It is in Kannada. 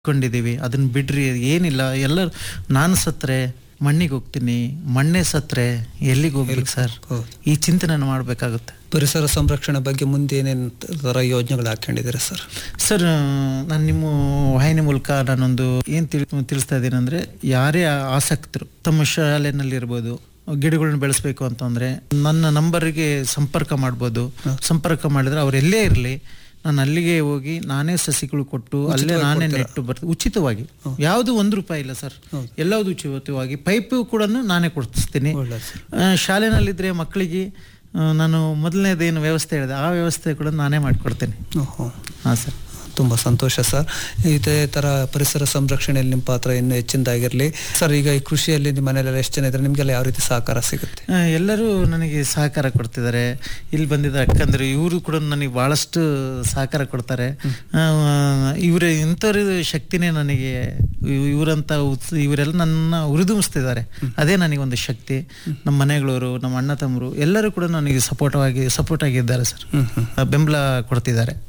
ಕೊಂಡಿದ್ದೀವಿ ಅದನ್ನ ಬಿಡ್ರಿ ಏನಿಲ್ಲ ಎಲ್ಲರೂ ನಾನು ಸತ್ರೆ ಮಣ್ಣಿಗೆ ಹೋಗ್ತೀನಿ ಮಣ್ಣೆ ಸತ್ರೆ ಎಲ್ಲಿಗೆ ಹೋಗ್ಬೇಕು ಸರ್ ಹೌದು. ಈ ಚಿಂತನೆ ಮಾಡಬೇಕಾಗುತ್ತೆ ಪರಿಸರ ಸಂರಕ್ಷಣೆ ಬಗ್ಗೆ ಮುಂದೆ ಏನೇನು ಥರ ಯೋಜನೆಗಳು ಹಾಕೊಂಡಿದ್ದೀರಾ ಸರ್ ಸರ್ ನಾನು ನಿಮ್ಮ ವಾಹಿನಿ ಮೂಲಕ ನಾನೊಂದು ಏನು ತಿಳ್ ತಿಳಿಸ್ತಾ ಇದ್ದೀನಿ ಅಂದರೆ ಯಾರೇ ಆಸಕ್ತರು ತಮ್ಮ ಶಾಲೆನಲ್ಲಿ ಇರ್ಬೋದು ಗಿಡಗಳನ್ನ ಬೆಳೆಸ್ಬೇಕು ಅಂತಂದರೆ ನನ್ನ ನಂಬರಿಗೆ ಸಂಪರ್ಕ ಮಾಡ್ಬೋದು ಸಂಪರ್ಕ ಮಾಡಿದ್ರೆ ಅವ್ರು ಎಲ್ಲೇ ಇರಲಿ ನಾನು ಅಲ್ಲಿಗೆ ಹೋಗಿ ನಾನೇ ಸಸಿಗಳು ಕೊಟ್ಟು ಅಲ್ಲೇ ನಾನೇ ನೆಟ್ಟು ಬರ್ತೀನಿ ಉಚಿತವಾಗಿ ಯಾವುದು ಒಂದು ರೂಪಾಯಿ ಇಲ್ಲ ಸರ್ ಎಲ್ಲವುದು ಉಚಿತವಾಗಿ ಪೈಪು ಕೂಡ ನಾನೇ ಕೊಡಿಸ್ತೀನಿ ಒಳ್ಳೆದು ಸರ್ ಆ, ಶಾಲೆನಲ್ಲಿದ್ದರೆ ಮಕ್ಕಳಿಗೆ ಆ, ನಾನು ಮೊದಲನೇದೇನು ವ್ಯವಸ್ಥೆ ಹೇಳಿದೆ ಆ ವ್ಯವಸ್ಥೆ ಕೂಡ ನಾನೇ ಮಾಡಿಕೊಡ್ತೇನೆ ಓಹೋ ಹಾಂ ಸರ್ ತುಂಬ ಸಂತೋಷ ಸರ್ ಇದೇ ಥರ ಪರಿಸರ ಸಂರಕ್ಷಣೆಯಲ್ಲಿ ನಿಮ್ಮ ಪಾತ್ರ ಇನ್ನೂ ಹೆಚ್ಚಿನದಾಗಿರಲಿ ಸರ್ ಈಗ ಈ ಕೃಷಿಯಲ್ಲಿ ನಿಮ್ಮ ಮನೆಯಲ್ಲೆಲ್ಲ ಎಷ್ಟು ಜನ ಇದ್ದಾರೆ ನಿಮಗೆಲ್ಲ ಯಾವ ರೀತಿ ಸಹಕಾರ ಸಿಗುತ್ತೆ ಆ, ಎಲ್ಲರೂ ನನಗೆ ಸಹಕಾರ ಕೊಡ್ತಿದ್ದಾರೆ ಇಲ್ಲಿ ಬಂದಿದ್ದ ಅಕ್ಕಂದರು ಇವರು ಕೂಡ ನನಗೆ ಭಾಳಷ್ಟು ಸಹಕಾರ ಕೊಡ್ತಾರೆ ಇವರ ಇಂಥವ್ರ ಶಕ್ತಿನೇ ನನಗೆ ಇವ್- ಇವರಂತ ಉತ್ಸ ಇವರೆಲ್ಲ ನನ್ನ ಹುರಿದುಂಬಿಸ್ತಿದ್ದಾರೆ ಅದೇ ನನಗೆ ಒಂದು ಶಕ್ತಿ ನಮ್ಮ ಮನೆಗಳವರು ನಮ್ಮ ಅಣ್ಣ ತಮ್ಮರು ಎಲ್ಲರೂ ಕೂಡ ನನಗೆ ಸಪೋರ್ಟ್ ಆಗಿ ಸಪೋರ್ಟ್ ಆಗಿದ್ದಾರೆ ಸರ್ ಹ್ಮ್ ಹ್ಮ್ ಬೆಂಬಲ ಕೊಡ್ತಿದ್ದಾರೆ